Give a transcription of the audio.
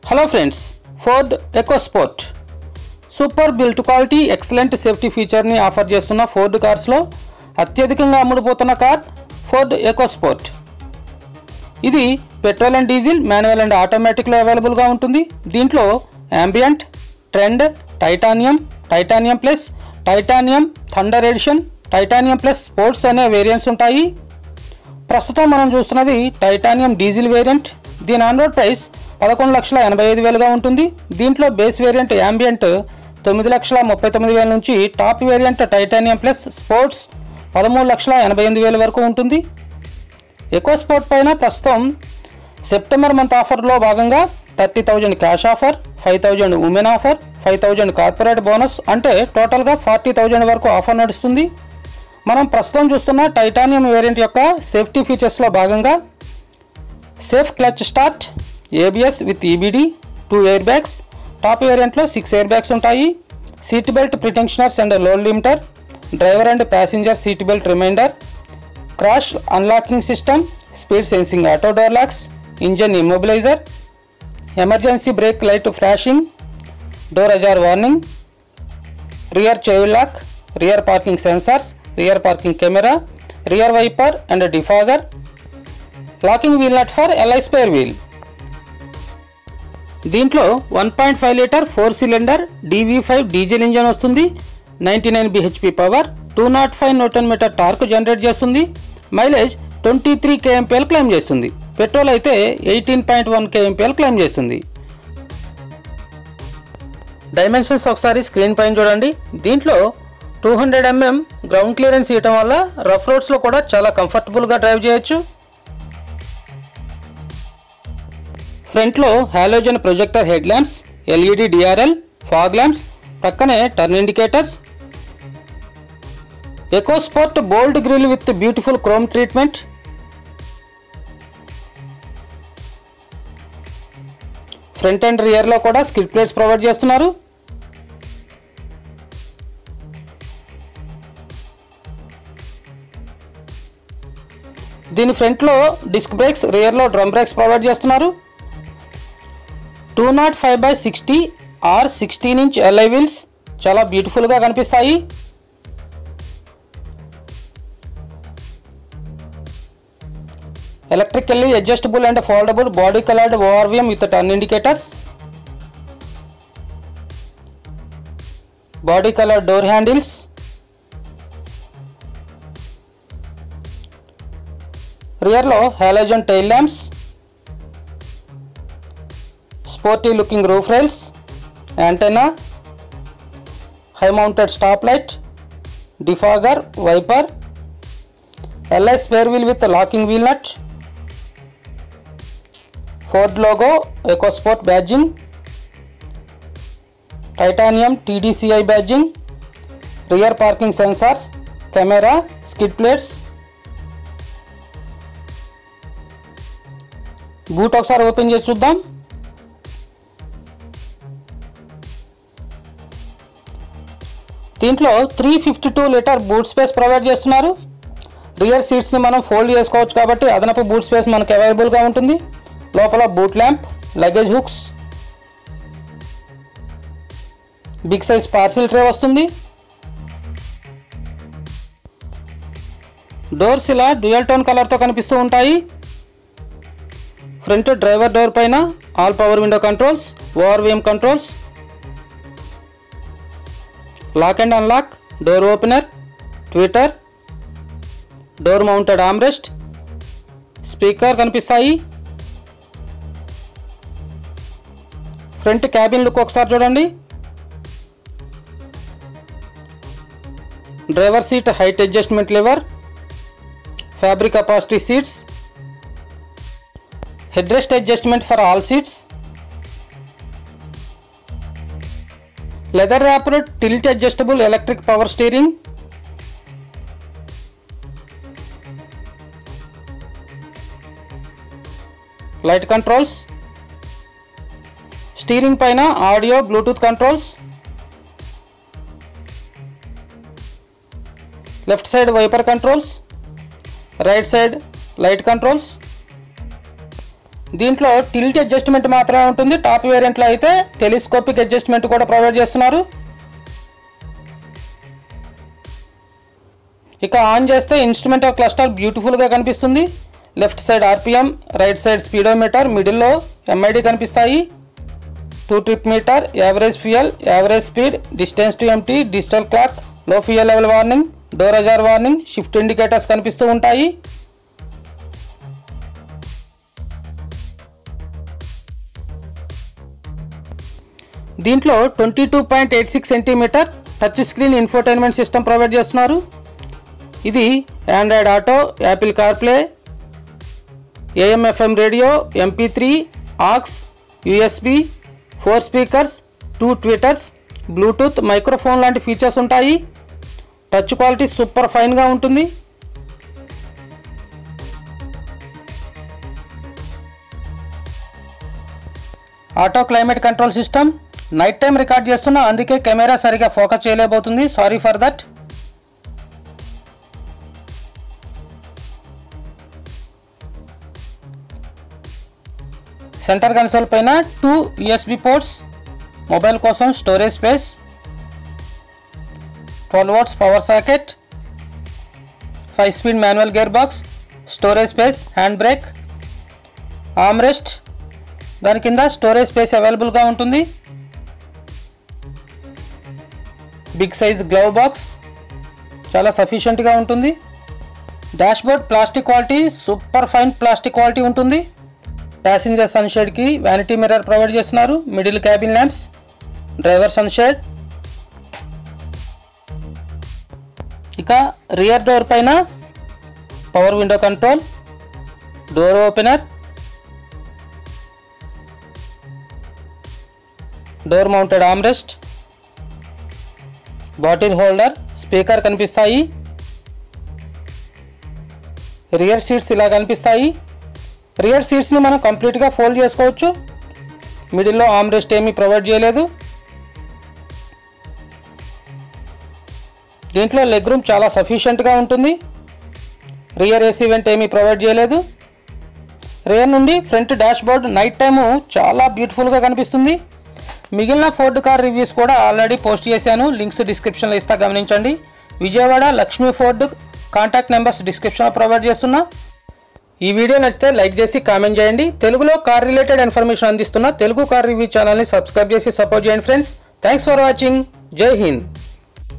hello friends Ford EcoSport super built quality excellent safety ఫీచర్ని offer చేస్తున్న Ford కార్స్లో అత్యధికంగా అమ్ముడుపోతున్న కార్ ఫోర్డ్ ఎకోస్పోర్ట్ ఇది petrol and diesel manual and ఆటోమేటిక్లో అవైలబుల్గా ఉంటుంది దీంట్లో ambient trend titanium titanium plus titanium thunder edition titanium plus sports అనే వేరియంట్స్ ఉంటాయి ప్రస్తుతం మనం చూస్తున్నది టైటానియం డీజిల్ వేరియంట్ దీని ఆన్రోడ్ ప్రైస్ పదకొండు లక్షల ఎనభై ఐదు వేలుగా ఉంటుంది దీంట్లో బేస్ వేరియంట్ యాంబియంట్ తొమ్మిది లక్షల ముప్పై తొమ్మిది వేల నుంచి top variant titanium plus sports పదమూడు లక్షల ఎనభై ఎనిమిది వేల వరకు ఉంటుంది ఎకో స్పోర్ట్ పైన ప్రస్తుతం సెప్టెంబర్ మంత్ ఆఫర్లో భాగంగా thirty thousand cash offer five thousand women offer five thousand corporate bonus అంటే టోటల్గా ఫార్టీ థౌజండ్ వరకు ఆఫర్ నడుస్తుంది మనం ప్రస్తుతం చూస్తున్న టైటానియం వేరియంట్ యొక్క సేఫ్టీ ఫీచర్స్లో భాగంగా safe clutch start ABS with EBD two air bags top వేరియంట్లో సిక్స్ ఎయిర్ బ్యాగ్స్ ఉంటాయి seat belt pretensioners and load limiter driver and passenger seat belt reminder crash unlocking system speed sensing auto door locks engine immobiliser emergency brake light flashing door ajar warning rear child lock rear parking sensors rear parking camera rear wiper and defogger locking wheel nut for LI spare wheel దీంట్లో one point five litre four cylinder DV five diesel engine వస్తుంది ninety nine BHP power two naught five Newton metre torque generate చేస్తుంది mileage twenty three kmpl claim చేస్తుంది petrol అయితే eighteen point one kmpl claim చేస్తుంది dimensions ఒకసారి screen పైన చూడండి దీంట్లో two hundred MM ground clearance ఇవ్వటం వల్ల రఫ్ రోడ్స్లో కూడా చాలా కంఫర్టబుల్గా డ్రైవ్ చేయొచ్చు ఫ్రంట్లో halogen projector head lamps LED DRL fog lamps పక్కనే turn indicators EcoSport bold grille with beautiful chrome treatment front and రియర్లో కూడా స్కిడ్ ప్లేట్స్ ప్రొవైడ్ చేస్తున్నారు దీని ఫ్రంట్లో డిస్క్ బ్రేక్స్ రియర్లో డ్రమ్ బ్రేక్స్ ప్రొవైడ్ చేస్తున్నారు two naught five by sixty R sixteen inch alloy wheels చాలా బ్యూటిఫుల్గా కనిపిస్తాయి electrically adjustable and foldable body coloured ORVM with turn indicators body colour door handles రియర్లో halogen tile lamps sporty looking roof rails antenna high mounted stop light defogger wiper alloy spare wheel with locking wheel nut Ford logo EcoSport badging titanium TDCi badging rear parking sensors camera skid plates boot ఒకసారి open చేసి చూద్దాం దీంట్లో three fifty two litre boot space provide చేస్తున్నారు rear సీట్స్ని మనం fold చేసుకోవచ్చు కాబట్టి అదనపు బూట్ స్పేస్ మనకు అవైలబుల్గా ఉంటుంది లోపల boot lamp luggage hooks big size parcel tray వస్తుంది డోర్స్ ఇలా డ్యూయల్ టోన్ కలర్తో కనిపిస్తూ ఉంటాయి ఫ్రంట్ డ్రైవర్ డోర్ పైన all power window controls ORVM controls lock and unlock door opener tweeter door mounted armrest speaker కనిపిస్తాయి ఫ్రంట్ క్యాబిన్ లుక్ ఒకసారి చూడండి driver seat height adjustment lever fabric opacity seats head rest adjustment for all seats leather wrapped tilt adjustable electric power steering light controls steering పైన audio Bluetooth controls left side wiper controls right side light controls దీంట్లో tilt adjustment మాత్రమే ఉంటుంది top వేరియంట్లో అయితే telescopic adjustment కూడా provide చేస్తున్నారు ఇక on చేస్తే instrumental cluster బ్యూటిఫుల్గా కనిపిస్తుంది left side RPM right side speedometer మిడిల్లో ఎంఐడి కనిపిస్తాయి two trip meter average fuel average speed distance to empty digital clock low fuel level warning door ajar warning shift indicators కనిపిస్తూ ఉంటాయి దీంట్లో twenty two point eight six centimetre touch screen infotainment system provide చేస్తున్నారు ఇది Android Auto Apple CarPlay AM FM radio MP three aux USB four speakers two tweeters Bluetooth microphone లాంటి features ఉంటాయి touch quality super ఫైన్గా ఉంటుంది auto climate control system night time record చేస్తున్నా అందుకే camera సరిగా focus చేయలేకపోతుంది sorry for that centre console పైన two USB ports mobile కోసం storage space twelve watts power socket five speed manual gear box storage space hand brake armrest దాని కింద storage space అవైలబుల్గా ఉంటుంది బిగ్ సైజ్ గ్లవ్ బాక్స్ చాలా సఫిషియెంట్గా ఉంటుంది dashboard plastic quality super fine plastic quality ఉంటుంది passenger సన్షేడ్కి వ్యానిటీ మిర్రర్ ప్రొవైడ్ చేస్తున్నారు middle cabin lamps driver sunshade ఇక రియర్ డోర్ పైన power window control door opener door mounted armrest bottle holder speaker కనిపిస్తాయి rear seats ఇలా కనిపిస్తాయి rear సీట్స్ని మనం కంప్లీట్గా ఫోల్డ్ చేసుకోవచ్చు మిడిల్లో ఆమ్రెస్ట్ ఏమీ ప్రొవైడ్ చేయలేదు దీంట్లో లెగ్ రూమ్ చాలా సఫిషియెంట్గా ఉంటుంది రియర్ ఏసీ వెంట్ ఏమీ ప్రొవైడ్ చేయలేదు రియర్ నుండి front dash board night time చాలా బ్యూటిఫుల్గా కనిపిస్తుంది మిగిలిన ఫోర్డ్ కార్ రివ్యూస్ కూడా ఆల్రెడీ పోస్ట్ చేశాను లింక్స్ డిస్క్రిప్షన్లో ఇస్తా గమనించండి Vijayawada Lakshmi Ford contact numbers డిస్క్రిప్షన్లో ప్రొవైడ్ చేస్తున్నా ఈ వీడియో నచ్చితే లైక్ చేసి కామెంట్ చేయండి తెలుగులో కార్ రిలేటెడ్ ఇన్ఫర్మేషన్ అందిస్తున్న తెలుగు కార్ రివ్యూ ఛానల్ని సబ్స్క్రైబ్ చేసి సపోర్ట్ చేయండి ఫ్రెండ్స్ థ్యాంక్స్ ఫర్ వాచింగ్ జై హింద్